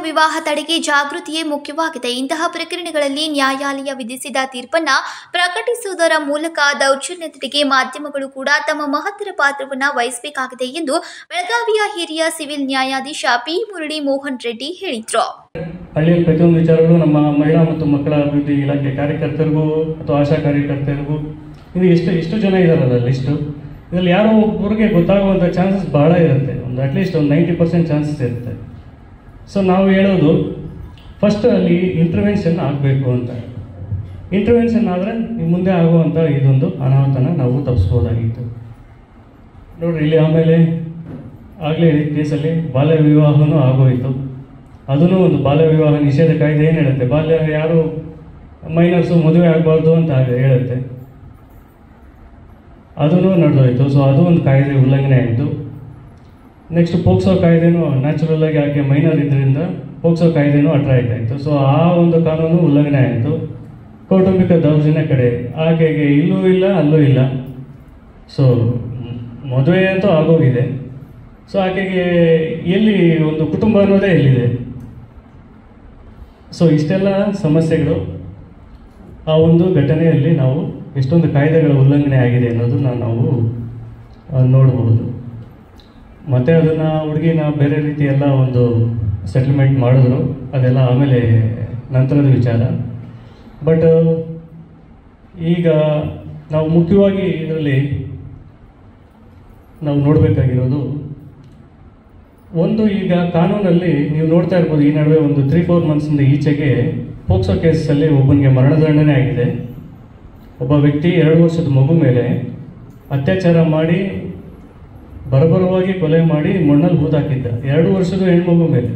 ವಿವಾಹ ತಡೆಗೆ ಜಾಗೃತಿಯೇ ಮುಖ್ಯವಾಗಿದೆ ಇಂತಹ ಪ್ರಕರಣಗಳಲ್ಲಿ ನ್ಯಾಯಾಲಯ ವಿಧಿಸಿದ ತೀರ್ಪನ್ನ ಪ್ರಕಟಿಸುವುದರ ಮೂಲಕ ದೌರ್ಜನ್ಯ ತಡೆಗೆ ಮಾಧ್ಯಮಗಳು ಕೂಡ ತಮ್ಮ ಮಹತ್ತರ ಪಾತ್ರವನ್ನು ವಹಿಸಬೇಕಾಗಿದೆ ಎಂದು ಬೆಳಗಾವಿಯ ಹಿರಿಯ ಸಿವಿಲ್ ನ್ಯಾಯಾಧೀಶ ಪಿ ಮುರಳಿ ಮೋಹನ್ ರೆಡ್ಡಿ ಹೇಳಿದರು ಹಳ್ಳಿಯಲ್ಲಿ ಪ್ರತಿಯೊಂದು ವಿಚಾರಗಳು ನಮ್ಮ ಮಹಿಳಾ ಮತ್ತು ಮಕ್ಕಳ ಅಭಿವೃದ್ಧಿ ಇಲಾಖೆ ಕಾರ್ಯಕರ್ತರಿಗೂ ಅಥವಾ ಆಶಾ ಕಾರ್ಯಕರ್ತರಿಗೂ ಇದು ಎಷ್ಟು ಎಷ್ಟು ಜನ ಇದಾರಲ್ಲ ಲಿಸ್ಟು ಇದರಲ್ಲಿ ಯಾರೋ ಒಬ್ಬರಿಗೆ ಗೊತ್ತಾಗುವಂಥ ಚಾನ್ಸಸ್ ಭಾಳ ಇರುತ್ತೆ ಒಂದು ಅಟ್ಲೀಸ್ಟ್ ಒಂದು ನೈಂಟಿ ಪರ್ಸೆಂಟ್ ಚಾನ್ಸಸ್ ಇರುತ್ತೆ ಸೊ ನಾವು ಹೇಳೋದು ಫಸ್ಟ್ ಅಲ್ಲಿ ಇಂಟರ್ವೆನ್ಷನ್ ಆಗಬೇಕು ಅಂತ ಇಂಟರ್ವೆನ್ಷನ್ ಆದರೆ ಮುಂದೆ ಆಗುವಂಥ ಇದೊಂದು ಅನಾಹುತನ ನಾವು ತಪ್ಪಿಸ್ಬೋದಾಗಿತ್ತು ನೋಡ್ರಿ ಇಲ್ಲಿ ಆಮೇಲೆ ಆಗಲೇ ಕೇಸಲ್ಲಿ ಬಾಲ್ಯ ವಿವಾಹನೂ ಆಗೋಯಿತು ಅದೂ ಒಂದು ಬಾಲ್ಯ ವಿವಾಹ ನಿಷೇಧ ಕಾಯ್ದೆ ಏನು ಹೇಳುತ್ತೆ ಬಾಲ್ಯ ಯಾರು ಮೈನರ್ಸು ಮದುವೆ ಆಗಬಾರ್ದು ಅಂತ ಹೇಳುತ್ತೆ ಅದೂ ನಡೆದೋಯ್ತು ಸೊ ಅದು ಒಂದು ಕಾಯ್ದೆ ಉಲ್ಲಂಘನೆ ಆಯಿತು ನೆಕ್ಸ್ಟ್ ಪೋಕ್ಸೋ ಕಾಯ್ದೆನೂ ನ್ಯಾಚುರಲ್ ಆಗಿ ಆಕೆ ಮೈನರ್ ಇದರಿಂದ ಪೋಕ್ಸೋ ಕಾಯ್ದೆನೂ ಅಟ್ರಾಕ್ಟ್ ಆಯಿತು ಸೊ ಆ ಒಂದು ಕಾನೂನು ಉಲ್ಲಂಘನೆ ಆಯಿತು ಕೌಟುಂಬಿಕ ದೌರ್ಜನ್ಯ ಕಡೆ ಆಕೆಗೆ ಇಲ್ಲೂ ಇಲ್ಲ ಅಲ್ಲೂ ಇಲ್ಲ ಸೊ ಮದುವೆ ಅಂತೂ ಆಗೋಗಿದೆ ಸೊ ಆಕೆಗೆ ಎಲ್ಲಿ ಒಂದು ಕುಟುಂಬ ಅನ್ನೋದೇ ಎಲ್ಲಿದೆ ಸೊ ಇಷ್ಟೆಲ್ಲ ಸಮಸ್ಯೆಗಳು ಆ ಒಂದು ಘಟನೆಯಲ್ಲಿ ನಾವು ಎಷ್ಟೊಂದು ಕಾಯ್ದೆಗಳ ಉಲ್ಲಂಘನೆ ಆಗಿದೆ ಅನ್ನೋದನ್ನ ನಾವು ಆ, ನೋಡ್ಬೋದು ಮತ್ತೆ ಅದನ್ನು ಹುಡುಗಿನ ಬೇರೆ ರೀತಿ ಎಲ್ಲ ಒಂದು ಸೆಟಲ್ಮೆಂಟ್ ಮಾಡಿದ್ರು ಅದೆಲ್ಲ ಆಮೇಲೆ ನಂತರದ ವಿಚಾರ ಬಟ್ ಈಗ ನಾವು ಮುಖ್ಯವಾಗಿ ಇದರಲ್ಲಿ ನಾವು ನೋಡಬೇಕಾಗಿರೋದು ಒಂದು ಈಗ ಕಾನೂನಲ್ಲಿ ನೀವು ನೋಡ್ತಾ ಇರ್ಬೋದು ಈ ನಡುವೆ ಒಂದು ತ್ರೀ ಫೋರ್ ಮಂತ್ಸಿಂದ ಈಚೆಗೆ ಪೋಕ್ಸೋ ಕೇಸಲ್ಲಿ ಒಬ್ಬನಿಗೆ ಮರಣದಂಡನೆ ಆಗಿದೆ ಒಬ್ಬ ವ್ಯಕ್ತಿ ಎರಡು ವರ್ಷದ ಮಗು ಮೇಲೆ ಅತ್ಯಾಚಾರ ಮಾಡಿ ಬರಬರವಾಗಿ ಕೊಲೆ ಮಾಡಿ ಮಣ್ಣಲ್ಲಿ ಹೂತಾಕಿದ್ದ ಎರಡು ವರ್ಷದ ಹೆಣ್ಮಗು ಮೇಲೆ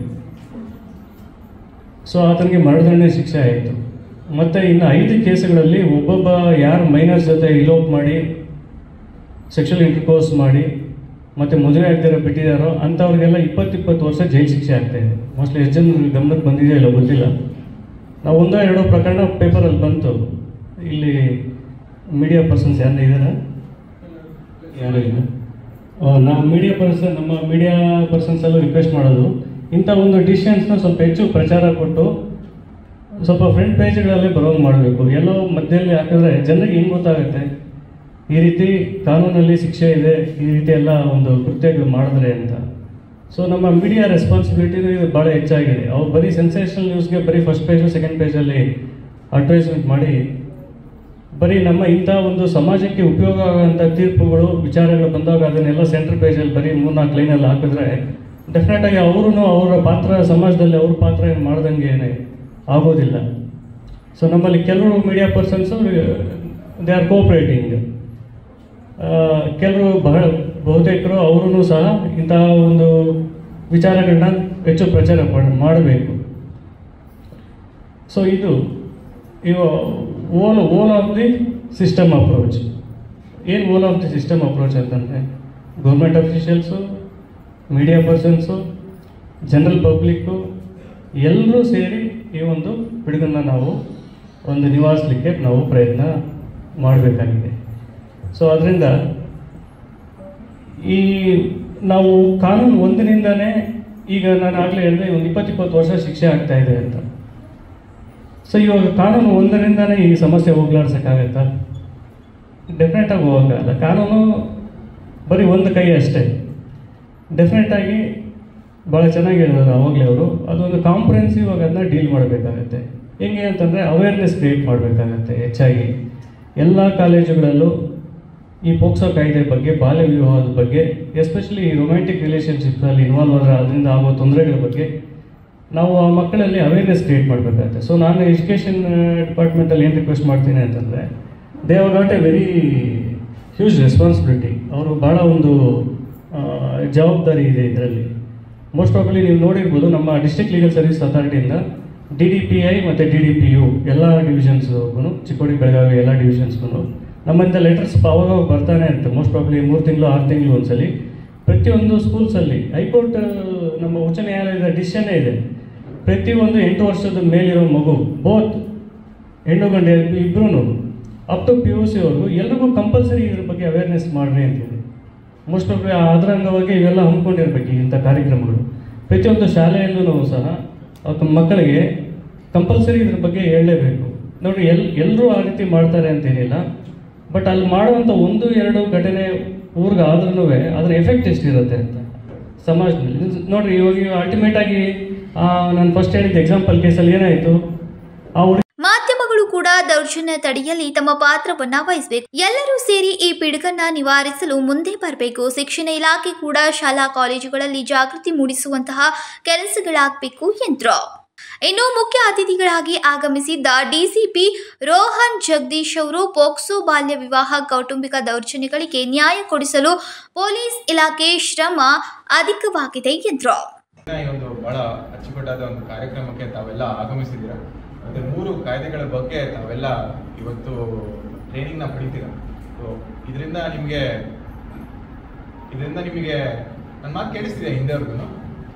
ಸೊ ಆತನಿಗೆ ಮರಣದಂಡನೆ ಶಿಕ್ಷೆ ಆಯಿತು ಮತ್ತು ಇನ್ನು ಐದು ಕೇಸುಗಳಲ್ಲಿ ಒಬ್ಬೊಬ್ಬ ಯಾರು ಮೈನರ್ಸ್ ಜೊತೆ ಇಲೋಪ್ ಮಾಡಿ ಸೆಕ್ಷುವಲ್ ಇಂಟರ್ಕೋರ್ಸ್ ಮಾಡಿ ಮತ್ತು ಮದುವೆ ಆಗ್ದಿರೋ ಬಿಟ್ಟಿದ್ದಾರೋ ಅಂಥವ್ರಿಗೆಲ್ಲ ಇಪ್ಪತ್ತು ಇಪ್ಪತ್ತು ವರ್ಷ ಜೈಲು ಶಿಕ್ಷೆ ಆಗ್ತಾ ಇದೆ ಮೋಸ್ಟ್ಲಿ ಎಷ್ಟು ಜನ ಗಮನಕ್ಕೆ ಬಂದಿದೆಯೋ ಇಲ್ಲ ಗೊತ್ತಿಲ್ಲ ನಾವು ಒಂದೋ ಎರಡೋ ಪ್ರಕರಣ ಪೇಪರಲ್ಲಿ ಬಂತು ಇಲ್ಲಿ ಮೀಡಿಯಾ ಪರ್ಸನ್ಸ್ ಯಾರು ಇದ್ದಾರೆ ಯಾರು ಇಲ್ಲ ಆ, ನಾವು ಮೀಡಿಯಾ ಪರ್ಸನ್ ನಮ್ಮ ಮೀಡಿಯಾ ಪರ್ಸನ್ಸ್ ಎಲ್ಲ ರಿಕ್ವೆಸ್ಟ್ ಮಾಡೋದು ಇಂಥ ಒಂದು ಡಿಸಿಷನ್ಸ್ನ ಸ್ವಲ್ಪ ಹೆಚ್ಚು ಪ್ರಚಾರ ಕೊಟ್ಟು ಸ್ವಲ್ಪ ಫ್ರಂಟ್ ಪೇಜ್ಗಳಲ್ಲಿ ಬರೋಂಗೆ ಮಾಡಬೇಕು ಎಲ್ಲೋ ಮಧ್ಯದಲ್ಲಿ ಹಾಕಿದ್ರೆ ಜನರಿಗೆ ಹೆಂಗೆ ಗೊತ್ತಾಗುತ್ತೆ ಈ ರೀತಿ ಕಾನೂನಲ್ಲಿ ಶಿಕ್ಷೆ ಇದೆ ಈ ರೀತಿ ಎಲ್ಲ ಒಂದು ಕೃತ್ಯಗಳು ಮಾಡಿದ್ರೆ ಅಂತ ಸೊ ನಮ್ಮ ಮೀಡಿಯಾ ರೆಸ್ಪಾನ್ಸಿಬಿಲಿಟಿನೂ ಇದು ಭಾಳ ಹೆಚ್ಚಾಗಿದೆ ಅವ್ರು ಬರೀ ಸೆನ್ಸೇಷನಲ್ ನ್ಯೂಸ್ಗೆ ಬರೀ ಫಸ್ಟ್ ಪೇಜು ಸೆಕೆಂಡ್ ಪೇಜಲ್ಲಿ ಅಡ್ವರ್ಟೈಸ್ಮೆಂಟ್ ಮಾಡಿ ಬರೀ ನಮ್ಮ ಇಂಥ ಒಂದು ಸಮಾಜಕ್ಕೆ ಉಪಯೋಗ ಆಗುವಂಥ ತೀರ್ಪುಗಳು ವಿಚಾರಗಳು ಬಂದಾಗ ಅದನ್ನೆಲ್ಲ ಸೆಂಟ್ರ್ ಪೇಜಲ್ಲಿ ಬರೀ ಮೂರ್ನಾಲ್ಕು ಲೈನಲ್ಲಿ ಹಾಕಿದ್ರೆ ಡೆಫಿನೆಟ್ ಆಗಿ ಅವರು ಅವರ ಪಾತ್ರ ಸಮಾಜದಲ್ಲಿ ಅವ್ರ ಪಾತ್ರ ಏನು ಮಾಡ್ದಂಗೆ ಏನೇ ಆಗೋದಿಲ್ಲ ಸೊ ನಮ್ಮಲ್ಲಿ ಕೆಲವರು media persons they are cooperating ಕೆಲವರು ಬಹಳ ಬಹುತೇಕರು ಅವರೂ ಸಹ ಇಂತಹ ಒಂದು ವಿಚಾರಗಳನ್ನ ಹೆಚ್ಚು ಪ್ರಚಾರ ಮಾಡ್- ಮಾಡಬೇಕು ಸೊ ಇದು ಇವ whole whole of the system approach ಏನು whole of the system approach ಅಂತಂದರೆ government officials media persons general public ಎಲ್ಲರೂ ಸೇರಿ ಈ ಒಂದು ಪಿಡುಗನ್ನು ನಾವು ಒಂದು ನಿವಾರಿಸಲಿಕ್ಕೆ ನಾವು ಪ್ರಯತ್ನ ಮಾಡಬೇಕಾಗಿದೆ ಸೊ ಅದರಿಂದ ಈ ನಾವು ಕಾನೂನು ಒಂದಿನಿಂದನೇ ಈಗ ನಾನು ಆಗಲೇ ಹೇಳಿದೆ ಒಂದು ಇಪ್ಪತ್ತಿಪ್ಪತ್ತು ವರ್ಷ ಶಿಕ್ಷೆ ಆಗ್ತಾ ಇದೆ ಅಂತ ಸೊ ಇವಾಗ ಕಾನೂನು ಒಂದರಿಂದನೇ ಈ ಸಮಸ್ಯೆ ಹೋಗ್ಲಾಡ್ಸೋಕ್ಕಾಗತ್ತಾ ಡೆಫಿನೆಟ್ ಆಗಿ ಹೋಗೋಕ್ಕಾಗಲ್ಲ ಕಾನೂನು ಬರೀ ಒಂದು ಕೈ ಅಷ್ಟೇ ಡೆಫಿನೆಟ್ ಆಗಿ ಭಾಳ ಚೆನ್ನಾಗಿ ಹೇಳಿದ್ರು ಅವಾಗಲೇ ಅವರು ಅದೊಂದು ಕಾಂಪ್ರಹೆನ್ಸಿವ್ ಆಗಿ ಅದನ್ನ ಡೀಲ್ ಮಾಡಬೇಕಾಗತ್ತೆ ಹೆಂಗೆ ಅಂತಂದರೆ ಅವೇರ್ನೆಸ್ ಕ್ರಿಯೇಟ್ ಮಾಡಬೇಕಾಗತ್ತೆ ಹೆಚ್ಚಾಗಿ ಎಲ್ಲ ಕಾಲೇಜುಗಳಲ್ಲೂ ಈ ಪೋಕ್ಸೋ ಕಾಯ್ದೆ ಬಗ್ಗೆ ಬಾಲ್ಯ ವಿವಾಹದ ಬಗ್ಗೆ ಎಸ್ಪೆಷಲಿ ರೊಮ್ಯಾಂಟಿಕ್ ರಿಲೇಷನ್ಶಿಪ್ನಲ್ಲಿ ಇನ್ವಾಲ್ವ್ ಆದರೆ ಅದರಿಂದ ಆಗೋ ತೊಂದರೆಗಳ ಬಗ್ಗೆ ನಾವು ಆ ಮಕ್ಕಳಲ್ಲಿ ಅವೇರ್ನೆಸ್ ಕ್ರಿಯೇಟ್ ಮಾಡಬೇಕಾಗುತ್ತೆ ಸೊ ನಾನು ಎಜುಕೇಷನ್ ಡಿಪಾರ್ಟ್ಮೆಂಟಲ್ಲಿ ಏನು ರಿಕ್ವೆಸ್ಟ್ ಮಾಡ್ತೀನಿ ಅಂತಂದರೆ they have got a very huge responsibility ಅವರು ಭಾಳ ಒಂದು ಆ, ಜವಾಬ್ದಾರಿ ಇದೆ ಇದರಲ್ಲಿ ಮೋಸ್ಟ್ ಪ್ರಾಬಲಿ ನೀವು ನೋಡಿರ್ಬೋದು ನಮ್ಮ ಡಿಸ್ಟ್ರಿಕ್ಟ್ ಲೀಗಲ್ ಸರ್ವಿಸ್ ಅಥಾರಿಟಿಯಿಂದ ಡಿ ಡಿ ಪಿ ಐ ಮತ್ತು ಡಿ ಡಿ ಪಿ ಯು ಎಲ್ಲ ಡಿವಿಷನ್ಸ್ಗೂ ಚಿಕ್ಕೋಡಿ ಬೆಳಗಾವಿ ಎಲ್ಲ ಡಿವಿಷನ್ಸ್ಗೂ ನಮ್ಮಂಥ ಲೆಟರ್ಸ್ ಅವಾಗ ಬರ್ತಾನೆ ಅಂತ ಮೋಸ್ಟ್ ಪ್ರಾಬ್ಲಿ ಮೂರು ತಿಂಗಳು ಆರು ತಿಂಗಳು ಒಂದ್ಸಲಿ ಪ್ರತಿಯೊಂದು ಸ್ಕೂಲ್ಸಲ್ಲಿ ಹೈಕೋರ್ಟ್ ನಮ್ಮ ಉಚ್ಚ ನ್ಯಾಯಾಲಯದ ಡಿಸಿಷನ್ನೇ ಇದೆ ಪ್ರತಿಯೊಂದು ಎಂಟು ವರ್ಷದ ಮೇಲಿರೋ ಮಗು ಬೋತ್ ಹೆಣ್ಣು ಗಂಡು ಇಬ್ಬರೂ up to P U C ಅವ್ರಿಗೂ ಎಲ್ರಿಗೂ ಕಂಪಲ್ಸರಿ ಇದ್ರ ಬಗ್ಗೆ ಅವೇರ್ನೆಸ್ ಮಾಡ್ರಿ ಅಂತಿದೆ ಮೋಸ್ಟ್ ಆಫ್ ಅದರ ಅಂಗವಾಗಿ ಇವೆಲ್ಲ ಹಮ್ಮಿಕೊಂಡಿರ್ಬೇಕು ಇಂಥ ಕಾರ್ಯಕ್ರಮಗಳು ಪ್ರತಿಯೊಂದು ಶಾಲೆಯಲ್ಲೂ ಸಹ ಅವ್ರ ಮಕ್ಕಳಿಗೆ ಕಂಪಲ್ಸರಿ ಇದ್ರ ಬಗ್ಗೆ ಹೇಳಲೇಬೇಕು ನೋಡ್ರಿ ಎಲ್ ಎಲ್ಲರೂ ಆ ರೀತಿ ಮಾಡ್ತಾರೆ ಅಂತೇನಿಲ್ಲ ಬಟ್ ಅಲ್ಲಿ ಮಾಡುವಂಥ ಒಂದು ಎರಡು ಘಟನೆ ಊರಿಗೆ ಆದ್ರೂ ಅದ್ರ ಎಫೆಕ್ಟ್ ಎಷ್ಟಿರುತ್ತೆ ಅಂತ ಸಮಾಜದಲ್ಲಿ ಇದು ನೋಡ್ರಿ ಇವಾಗ ಅಲ್ಟಿಮೇಟ್ ಆಗಿ ನಾನು ಫಸ್ಟ್ ಹೇಳಿದ ಎಕ್ಸಾಂಪಲ್ ಕೇಸಲ್ಲಿ ಏನಾಯಿತು ಆ ಹುಡುಗಿ ಮಾಧ್ಯಮಗಳು ಕೂಡ ದೌರ್ಜನ್ಯ ತಡೆಯಲ್ಲಿ ತಮ್ಮ ಪಾತ್ರವನ್ನ ವಹಿಸಬೇಕು ಎಲ್ಲರೂ ಸೇರಿ ಈ ಪಿಡುಗನ್ನ ನಿವಾರಿಸಲು ಮುಂದೆ ಬರಬೇಕು ಶಿಕ್ಷಣ ಇಲಾಖೆ ಕೂಡ ಶಾಲಾ ಕಾಲೇಜುಗಳಲ್ಲಿ ಜಾಗೃತಿ ಮೂಡಿಸುವಂತಹ ಕೆಲಸಗಳಾಗಬೇಕು ಎಂದರು ಇನ್ನು ಮುಖ್ಯ ಅತಿಥಿಗಳಾಗಿ ಆಗಮಿಸಿದ್ದ ಡಿಸಿಪಿ ರೋಹನ್ ಜಗದೀಶ್ ಅವರು ಪೋಕ್ಸೋ ಬಾಲ್ಯ ವಿವಾಹ ಕೌಟುಂಬಿಕ ದೌರ್ಜನ್ಯಗಳಿಗೆ ನ್ಯಾಯ ಕೊಡಿಸಲು ಪೊಲೀಸ್ ಇಲಾಖೆ ಶ್ರಮ ಅಧಿಕವಾಗಿದೆ ಎಂದರು ಈ ಒಂದು ಬಹಳ ಅಚ್ಚುಕಟ್ಟಾದ ಒಂದು ಕಾರ್ಯಕ್ರಮಕ್ಕೆ ತಾವೆಲ್ಲ ಆಗಮಿಸಿದ್ದೀರಾ ಮತ್ತೆ ಮೂರು ಕಾಯ್ದೆಗಳ ಬಗ್ಗೆ ತಾವೆಲ್ಲ ಇವತ್ತು ಟ್ರೈನಿಂಗ್ ನ ಪಡಿತೀರಾ ಸೊ ಇದರಿಂದ ನಿಮಗೆ ಇದರಿಂದ ನಿಮಗೆ ನನ್ನ ಮಾತು ಕೇಳಿಸ್ತಿದೆ ಹಿಂದೆವರೆಗೂ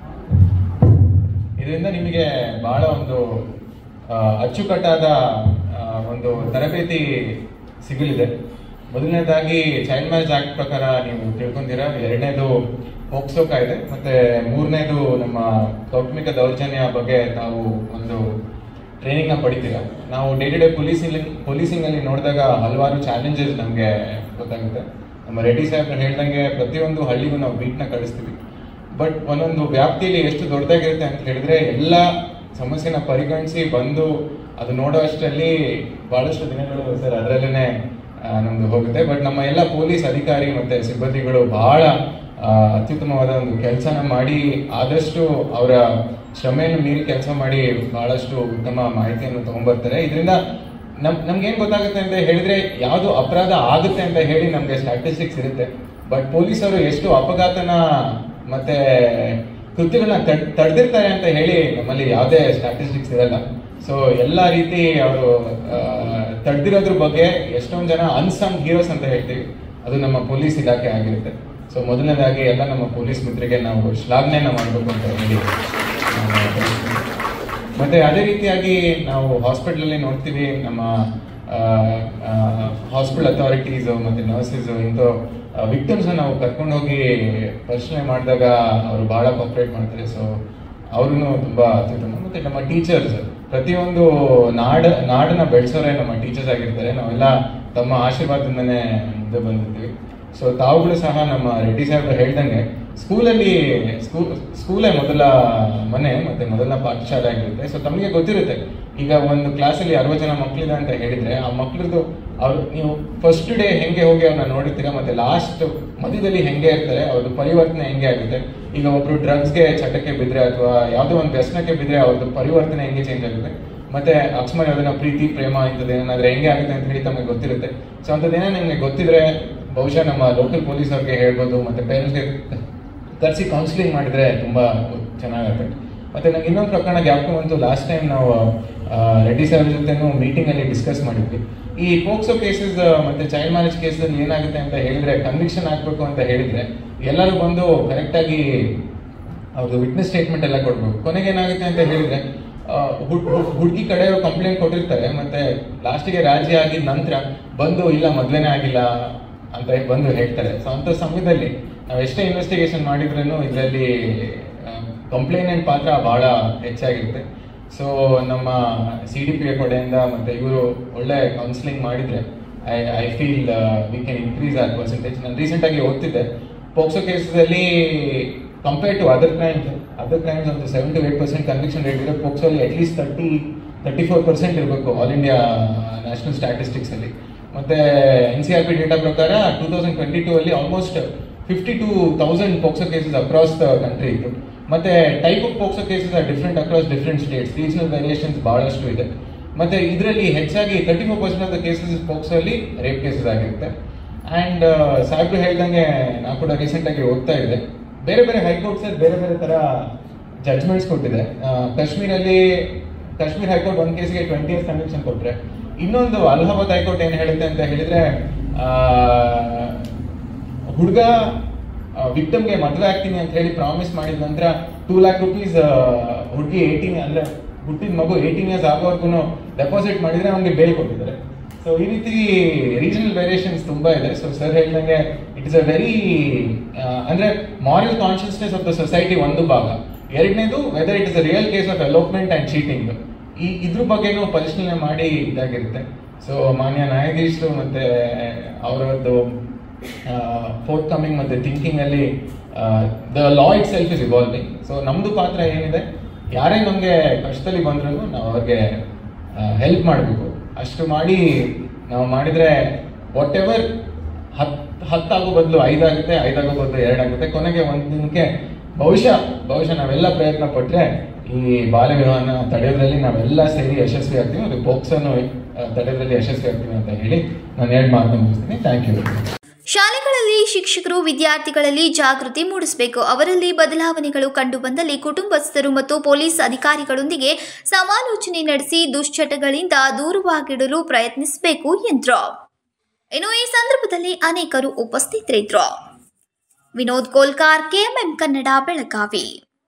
ಇದರಿಂದ ನಿಮಗೆ ಬಹಳ ಒಂದು ಆ, ಅಚ್ಚುಕಟ್ಟಾದ ಆ, ಒಂದು ತರಬೇತಿ ಸಿಗಲಿದೆ ಮೊದಲನೇದಾಗಿ ಚೈಲ್ಡ್ ಮ್ಯಾರೇಜ್ ಆಕ್ಟ್ ಪ್ರಕಾರ ನೀವು ತಿಳ್ಕೊಂತೀರಾ ಎರಡನೇದು ಪೋಕ್ಸೋ ಕಾಯ್ದೆ ಮತ್ತೆ ಮೂರನೇದು ನಮ್ಮ ಕೌಟುಂಬಿಕ ದೌರ್ಜನ್ಯ ಬಗ್ಗೆ ತಾವು ಒಂದು ಟ್ರೈನಿಂಗ್ ನ ಪಡಿತೀರಾ ನಾವು day to day policing policing ಅಲ್ಲಿ ನೋಡಿದಾಗ ಹಲವಾರು ಚಾಲೆಂಜಸ್ ನಮಗೆ ಗೊತ್ತಾಗುತ್ತೆ ನಮ್ಮ ರೆಡ್ಡಿ ಸಾಹೇಬ್ರು ಹೇಳ್ದಂಗೆ ಪ್ರತಿಯೊಂದು ಹಳ್ಳಿಗೂ ನಾವು ಬೀಟ್ನ ಕಳಿಸ್ತೀವಿ ಬಟ್ ಒಂದೊಂದು ವ್ಯಾಪ್ತಿಯಲ್ಲಿ ಎಷ್ಟು ದೊಡ್ಡದಾಗಿರುತ್ತೆ ಅಂತ ಹೇಳಿದ್ರೆ ಎಲ್ಲ ಸಮಸ್ಯೆನ ಪರಿಗಣಿಸಿ ಬಂದು ಅದು ನೋಡೋ ಅಷ್ಟರಲ್ಲಿ ಬಹಳಷ್ಟು ದಿನಗಳು ಸರ್ ಅದರಲ್ಲೇ ನಮ್ದು ಹೋಗುತ್ತೆ ಬಟ್ ನಮ್ಮ ಎಲ್ಲ ಪೊಲೀಸ್ ಅಧಿಕಾರಿ ಮತ್ತೆ ಸಿಬ್ಬಂದಿಗಳು ಬಹಳ ಆ, ಅತ್ಯುತ್ತಮವಾದ ಒಂದು ಕೆಲಸನ ಮಾಡಿ ಆದಷ್ಟು ಅವರ ಶ್ರಮೆಯನ್ನು ಮೀರಿ ಕೆಲಸ ಮಾಡಿ ಬಹಳಷ್ಟು ಉತ್ತಮ ಮಾಹಿತಿಯನ್ನು ತಗೊಂಡ್ಬರ್ತಾರೆ ಇದರಿಂದ ನಮ್ ನಮ್ಗೆ ಏನ್ ಗೊತ್ತಾಗುತ್ತೆ ಅಂತ ಹೇಳಿದ್ರೆ ಯಾವ್ದು ಅಪರಾಧ ಆಗುತ್ತೆ ಅಂತ ಹೇಳಿ ನಮ್ಗೆ ಸ್ಟ್ಯಾಟಿಸ್ಟಿಕ್ಸ್ ಇರುತ್ತೆ ಬಟ್ ಪೊಲೀಸರು ಎಷ್ಟು ಅಪಘಾತನ ಮತ್ತೆ ಕೃತ್ಯಗಳನ್ನ ತಡ್ ತಡೆದಿರ್ತಾರೆ ಅಂತ ಹೇಳಿ ನಮ್ಮಲ್ಲಿ ಯಾವುದೇ ಸ್ಟ್ಯಾಟಿಸ್ಟಿಕ್ಸ್ ಇರಲ್ಲ ಸೊ ಎಲ್ಲ ರೀತಿ ಅವರು ತಡೆದಿರೋದ್ರ ಬಗ್ಗೆ ಎಷ್ಟೊಂದು ಜನ ಅನ್ಸಂಗ್ ಹೀರೋಸ್ ಅಂತ ಹೇಳ್ತೀವಿ ಅದು ನಮ್ಮ ಪೊಲೀಸ್ ಇಲಾಖೆ ಆಗಿರುತ್ತೆ ಸೊ ಮೊದಲನೇದಾಗಿ ಎಲ್ಲ ನಮ್ಮ ಪೊಲೀಸ್ ಮಿತ್ರರಿಗೆ ನಾವು ಶ್ಲಾಘನೆಯನ್ನ ಮಾಡಬೇಕು ಅಂತ ಹೇಳಿ ನಾನು ಬಯಸ್ತೀನಿ. ಮತ್ತೆ ಅದೇ ರೀತಿಯಾಗಿ ನಾವು ಹಾಸ್ಪಿಟಲ್ ಅಲ್ಲಿ ನೋಡ್ತೀವಿ ನಮ್ಮ ಹಾಸ್ಪಿಟಲ್ ಅಥಾರಿಟೀಸ್ ಮತ್ತೆ ನರ್ಸಸ್ ಇಂಥ ವಿಕ್ಟಿಮ್ಸ್ ನಾವು ಕರ್ಕೊಂಡು ಹೋಗಿ ಪರಿಶೀಲನೆ ಮಾಡಿದಾಗ ಅವರು ಬಹಳ ಕಾಪರೇಟ್ ಮಾಡ್ತಾರೆ ಸೊ ಅವ್ರೂ ತುಂಬಾ ಅತ್ಯುತ್ತಮ ಮತ್ತೆ ನಮ್ಮ ಟೀಚರ್ಸ್ ಪ್ರತಿಯೊಂದು ನಾಡ ನಾಡನ್ನ ಬೆಳೆಸೋರೆ ನಮ್ಮ ಟೀಚರ್ಸ್ ಆಗಿರ್ತಾರೆ ನಾವೆಲ್ಲ ತಮ್ಮ ಆಶೀರ್ವಾದದಿಂದನೇ ಮುಂದೆ ಬಂದಿದ್ದೀವಿ ಸೊ ತಾವುಗಳು ಸಹ ನಮ್ಮ ರೆಡ್ಡಿ ಸಾಹೇಬ್ರು ಹೇಳ್ದಂಗೆ ಸ್ಕೂಲಲ್ಲಿ ಸ್ಕೂಲ್ ಸ್ಕೂಲೇ ಮೊದಲ ಮನೆ ಮತ್ತೆ ಮೊದಲ ಪಾಠಶಾಲೆ ಆಗಿರುತ್ತೆ ಸೊ ತಮಗೆ ಗೊತ್ತಿರುತ್ತೆ ಈಗ ಒಂದು ಕ್ಲಾಸಲ್ಲಿ ಅರವತ್ತು ಜನ ಮಕ್ಕಳಿದೆ ಅಂತ ಹೇಳಿದ್ರೆ ಆ ಮಕ್ಕಳದು ಅವ್ರು ನೀವು ಫಸ್ಟ್ ಡೇ ಹೆಂಗೆ ಹೋಗಿ ಅವ್ರನ್ನ ನೋಡಿರ್ತೀರಾ ಮತ್ತೆ ಲಾಸ್ಟ್ ಮಧ್ಯದಲ್ಲಿ ಹೆಂಗೆ ಇರ್ತಾರೆ ಅವ್ರದ್ದು ಪರಿವರ್ತನೆ ಹೆಂಗೆ ಆಗುತ್ತೆ ಈಗ ಒಬ್ರು ಡ್ರಗ್ಸ್ಗೆ ಚಟಕ್ಕೆ ಬಿದ್ರೆ ಅಥವಾ ಯಾವುದೋ ಒಂದು ವ್ಯಸನಕ್ಕೆ ಬಿದ್ರೆ ಅವ್ರದ್ದು ಪರಿವರ್ತನೆ ಹೆಂಗೆ ಚೇಂಜ್ ಆಗುತ್ತೆ ಮತ್ತೆ ಅಕಸ್ಮಾತ್ ಅದನ್ನ ಪ್ರೀತಿ ಪ್ರೇಮ ಇಂಥದ್ದು ಏನಾದ್ರೆ ಹೆಂಗೆ ಆಗುತ್ತೆ ಅಂತ ಹೇಳಿ ತಮಗೆ ಗೊತ್ತಿರುತ್ತೆ ಸೊ ಅಂಥದ್ದೇನೋ ನಿಮಗೆ ಗೊತ್ತಿದ್ರೆ ಬಹುಶಃ ನಮ್ಮ ಲೋಕಲ್ ಪೊಲೀಸ್ ಅವ್ರಿಗೆ ಹೇಳ್ಬೋದು ಮತ್ತೆ ಪೇರೆಂಟ್ಸ್ಗೆ ಕರೆಸಿ ಕೌನ್ಸಿಲಿಂಗ್ ಮಾಡಿದ್ರೆ ತುಂಬಾ ಚೆನ್ನಾಗುತ್ತೆ ಮತ್ತೆ ನಂಗೆ ಇನ್ನೊಂದು ಪ್ರಕರಣ ಜ್ಞಾಪಕ ಬಂತು ಲಾಸ್ಟ್ ಟೈಮ್ ನಾವು ಆ, ರೆಡ್ಡಿ ಸರ್ ಜೊತೆನೂ ಮೀಟಿಂಗ್ ಅಲ್ಲಿ ಡಿಸ್ಕಸ್ ಮಾಡಿದ್ವಿ ಈ ಪೋಕ್ಸೋ ಕೇಸಸ್ ಮತ್ತೆ ಚೈಲ್ಡ್ ಮ್ಯಾರೇಜ್ ಕೇಸಲ್ಲಿ ಏನಾಗುತ್ತೆ ಅಂತ ಹೇಳಿದ್ರೆ ಕನ್ವಿಕ್ಷನ್ ಆಗ್ಬೇಕು ಅಂತ ಹೇಳಿದ್ರೆ ಎಲ್ಲರೂ ಬಂದು ಕರೆಕ್ಟ್ ಆಗಿ ಅವ್ರದ್ದು ವಿಟ್ನೆಸ್ ಸ್ಟೇಟ್ಮೆಂಟ್ ಎಲ್ಲ ಕೊಡ್ಬೇಕು ಕೊನೆಗೆ ಏನಾಗುತ್ತೆ ಅಂತ ಹೇಳಿದ್ರೆ ಹುಡುಗಿ ಕಡೆ ಕಂಪ್ಲೇಂಟ್ ಕೊಟ್ಟಿರ್ತಾರೆ ಮತ್ತೆ ಲಾಸ್ಟಿಗೆ ರಾಜಿ ಆಗಿದ ನಂತರ ಬಂದು ಇಲ್ಲ ಮೊದ್ಲೇನೆ ಆಗಿಲ್ಲ ಅಂತ ಬಂದು ಹೇಳ್ತಾರೆ ಸೊ ಅಂತ ಸಮಯದಲ್ಲಿ ನಾವು ಎಷ್ಟೇ ಇನ್ವೆಸ್ಟಿಗೇಷನ್ ಮಾಡಿದ್ರೂ ಇದರಲ್ಲಿ ಕಂಪ್ಲೇನೆಂಟ್ ಪಾತ್ರ ಬಹಳ ಹೆಚ್ಚಾಗಿರುತ್ತೆ ಸೊ ನಮ್ಮ ಸಿ ಡಿ ಪಿ ಎ ಕಡೆಯಿಂದ ಮತ್ತೆ ಇವರು ಒಳ್ಳೆ ಕೌನ್ಸಿಲಿಂಗ್ ಮಾಡಿದ್ರೆ I I feel we can increase our percentage ನಾನು ರೀಸೆಂಟಾಗಿ ಓದ್ತಿದ್ದೆ ಪೋಕ್ಸೋ ಕೇಸಲ್ಲಿ compare to other crimes other crimes ಒಂದು seven to eight percent conviction rate ಇದೆ ಪೋಕ್ಸೋಲಿ at least thirty thirty four percent ಇರಬೇಕು ಆಲ್ ಇಂಡಿಯಾ ನ್ಯಾಷನಲ್ ಸ್ಟ್ಯಾಟಿಸ್ಟಿಕ್ಸ್ ಅಲ್ಲಿ ಮತ್ತೆ N C R P data ಪ್ರಕಾರ ಟೂ ತೌಸಂಡ್ ಟ್ವೆಂಟಿ ಟೂ ಅಲ್ಲಿ almost fifty two thousand POCSO cases across the country ಇತ್ತು ಮತ್ತೆ type of POCSO cases are different across different states regional variations ಬಹಳಷ್ಟು ಇದೆ ಮತ್ತೆ ಇದರಲ್ಲಿ ಹೆಚ್ಚಾಗಿ thirty four percent of the cases POCSO ಅಲ್ಲಿ rape cases ಆಗಿರುತ್ತೆ ಅಂಡ್ ಸಾಹೇಬ್ರು ಹೇಳ್ದಂಗೆ ನಾ ಕೂಡ ರೀಸೆಂಟ್ ಆಗಿ ಓದ್ತಾ ಇದ್ದೆ ಬೇರೆ ಬೇರೆ ಹೈಕೋರ್ಟ್ಸ್ ಬೇರೆ ಬೇರೆ ತರ ಜಡ್ಜ್ಮೆಂಟ್ಸ್ ಕೊಟ್ಟಿದೆ ಆ, ಕಾಶ್ಮೀರಲ್ಲಿ ಕಾಶ್ಮೀರ್ ಹೈಕೋರ್ಟ್ ಒಂದು ಕೇಸ್ಗೆ ಟ್ವೆಂಟಿ ಇಯರ್ಸ್ ಕನ್ವಿಕ್ಷನ್ ಕೊಟ್ರೆ ಇನ್ನೊಂದು ಅಲಹಾಬಾದ್ ಹೈಕೋರ್ಟ್ ಏನ್ ಹೇಳುತ್ತೆ ಅಂತ ಹೇಳಿದ್ರೆ ಹುಡುಗ ವಿಕ್ಟಮ್ಗೆ ಮದುವೆ ಆಗ್ತೀನಿ ಅಂತ ಹೇಳಿ ಪ್ರಾಮಿಸ್ ಮಾಡಿದ ನಂತರ ಟೂ ಲ್ಯಾಕ್ ರುಪೀಸ್ ಹುಡುಗಿ ಏಯ್ಟೀನ್ ಅಂದ್ರೆ ಹುಟ್ಟಿದ ಮಗು ಏಯ್ಟೀನ್ ಇಯರ್ಸ್ ಆಗೋವರೆಗೂ ಡೆಪಾಸಿಟ್ ಮಾಡಿದ್ರೆ ಅವ್ನಿಗೆ ಬೇಲ್ ಕೊಟ್ಟಿದ್ದಾರೆ ಸೊ ಈ ರೀತಿ ರೀಜನಲ್ ವೇರಿಯೇಷನ್ಸ್ ತುಂಬಾ ಇದೆ ಸೊ ಸರ್ ಹೇಳ್ದಂಗೆ ಇಟ್ ಇಸ್ ಅ ವೆರಿ ಅಂದ್ರೆ moral consciousness of the society ಒಂದು ಭಾಗ ಎರಡನೇದು whether it is a real case of elopement and cheating ಈ ಇದ್ರ ಬಗ್ಗೆನೂ ಪರಿಶೀಲನೆ ಮಾಡಿ ಇದಾಗಿರುತ್ತೆ ಸೊ ಮಾನ್ಯ ನ್ಯಾಯಾಧೀಶರು ಮತ್ತೆ ಅವರದ್ದು ಫೋರ್ತ್ ಕಮಿಂಗ್ ಮತ್ತೆ ಥಿಂಕಿಂಗ್ ಅಲ್ಲಿ the law itself is evolving so ನಮ್ದು ಪಾತ್ರ ಏನಿದೆ ಯಾರೇ ನಮಗೆ ಕಷ್ಟದಲ್ಲಿ ಬಂದ್ರೂ ನಾವು ಅವ್ರಿಗೆ ಹೆಲ್ಪ್ ಮಾಡಬೇಕು ಅಷ್ಟು ಮಾಡಿ ನಾವು ಮಾಡಿದ್ರೆ ವಾಟ್ ಎವರ್ ಹತ್ ಹತ್ತಾಗೋ ಬದಲು ಐದಾಗುತ್ತೆ ಐದಾಗೋ ಬದಲು ಎರಡಾಗುತ್ತೆ ಕೊನೆಗೆ ಒಂದು ದಿನಕ್ಕೆ ಬಹುಶಃ ಬಹುಶಃ ನಾವೆಲ್ಲ ಪ್ರಯತ್ನ ಪಟ್ಟರೆ ಈ ಬಾಲ್ಯ ವಿವಾಹನ ತಡೆಯೋದ್ರಲ್ಲಿ ನಾವೆಲ್ಲ ಸೇರಿ ಯಶಸ್ವಿ ಆಗ್ತೀವಿ ಅದು ಪೋಕ್ಸೋನು ತಡೆಯೋದ್ರಲ್ಲಿ ಯಶಸ್ವಿ ಆಗ್ತೀವಿ ಅಂತ ಹೇಳಿ ನಾನು ಎರಡು ಮಾತನ್ನು ಮುಗಿಸ್ತೀನಿ ಥ್ಯಾಂಕ್ ಯು ಶಾಲೆಗಳಲ್ಲಿ ಶಿಕ್ಷಕರು ವಿದ್ಯಾರ್ಥಿಗಳಲ್ಲಿ ಜಾಗೃತಿ ಮೂಡಿಸಬೇಕು ಅವರಲ್ಲಿ ಬದಲಾವಣೆಗಳು ಕಂಡುಬಂದಲ್ಲಿ ಕುಟುಂಬಸ್ಥರು ಮತ್ತು ಪೊಲೀಸ್ ಅಧಿಕಾರಿಗಳೊಂದಿಗೆ ಸಮಾಲೋಚನೆ ನಡೆಸಿ ದುಶ್ಚಟಗಳಿಂದ ದೂರವಾಗಿಡಲು ಪ್ರಯತ್ನಿಸಬೇಕು ಎಂದರು ಇನ್ನು ಈ ಸಂದರ್ಭದಲ್ಲಿ ಅನೇಕರು ಉಪಸ್ಥಿತರಿದ್ದರು ವಿನೋದ್ ಕೋಲ್ಕಾರ್ ಕೆಎಂಎಂ ಕನ್ನಡ ಬೆಳಗಾವಿ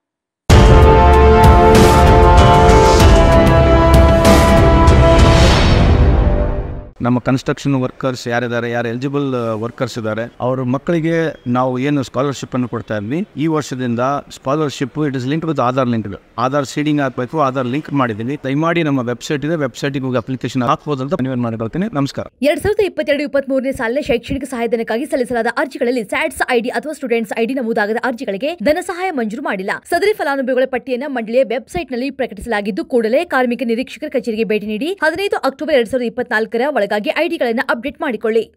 ನಮ್ಮ ಕನ್ಸ್ಟ್ರಕ್ಷನ್ ವರ್ಕರ್ಸ್ ಯಾರಿದ್ದಾರೆ ಯಾರು ಎಲಿಜಿಬಲ್ ವರ್ಕರ್ಸ್ ಇದ್ದಾರೆ ಅವ್ರ ಮಕ್ಕಳಿಗೆ ನಾವು ಏನು ಸ್ಕಾಲರ್ಶಿಪ್ ಅನ್ನು ಕೊಡ್ತಾ ಇದ್ವಿ ಈ ವರ್ಷದಿಂದ scholarship it is link with Aadhaar link Aadhaar seeding ಹಾಕಬೇಕು ಆಧಾರ್ ಲಿಂಕ್ ಮಾಡಿದ್ದೀನಿ ದಯಮಾಡಿ ನಮ್ಮ ವೆಬ್ಸೈಟ್ ಇದೆ ವೆಬ್ಸೈಟ್ಗೆ ಹೋಗಿ ಅಪ್ಲಿಕೇಶನ್ ಹಾಕ್ಬೋದು ಅಂತ ಮನವಿ ಮಾಡ್ಕೊಳ್ತೀನಿ ನಮಸ್ಕಾರ ಎರಡ್ ಸಾವಿರದ ಇಪ್ಪತ್ತೆರಡು ಇಪ್ಪತ್ಮೂರನೇ ಸಾಲಿನ ಶೈಕ್ಷಣಿಕ ಸಹಾಯಧನಕ್ಕಾಗಿ ಸಲ್ಲಿಸಲಾದ ಅರ್ಜಿಗಳಲ್ಲಿ ಸ್ಯಾಟ್ಸ್ ಐಡಿ ಅಥವಾ ಸ್ಟೂಡೆಂಟ್ಸ್ ಐಡಿ ನಮೂದಾಗದ ಅರ್ಜಿಗಳಿಗೆ ಧನ ಸಹಾಯ ಮಂಜೂರು ಮಾಡಿಲ್ಲ ಸದರಿ ಫಲಾನುಭವಿಗಳ ಪಟ್ಟಿಯನ್ನು ಮಂಡಳಿಯ ವೆಬ್ಸೈಟ್ನಲ್ಲಿ ಪ್ರಕಟಿಸಲಾಗಿದ್ದು ಕೂಡಲೇ ಕಾರ್ಮಿಕ ನಿರೀಕ್ಷಕರ ಕಚೇರಿಗೆ ಭೇಟಿ ನೀಡಿ ಹದಿನೈದು ಅಕ್ಟೋಬರ್ ಎರಡ್ ಸಾವಿರದ ಇಪ್ಪತ್ನಾಲ್ಕರ ಒಳಗಾಗಿ ಐಡಿಗಳನ್ನು ಅಪ್ಡೇಟ್ ಮಾಡಿಕೊಳ್ಳಿ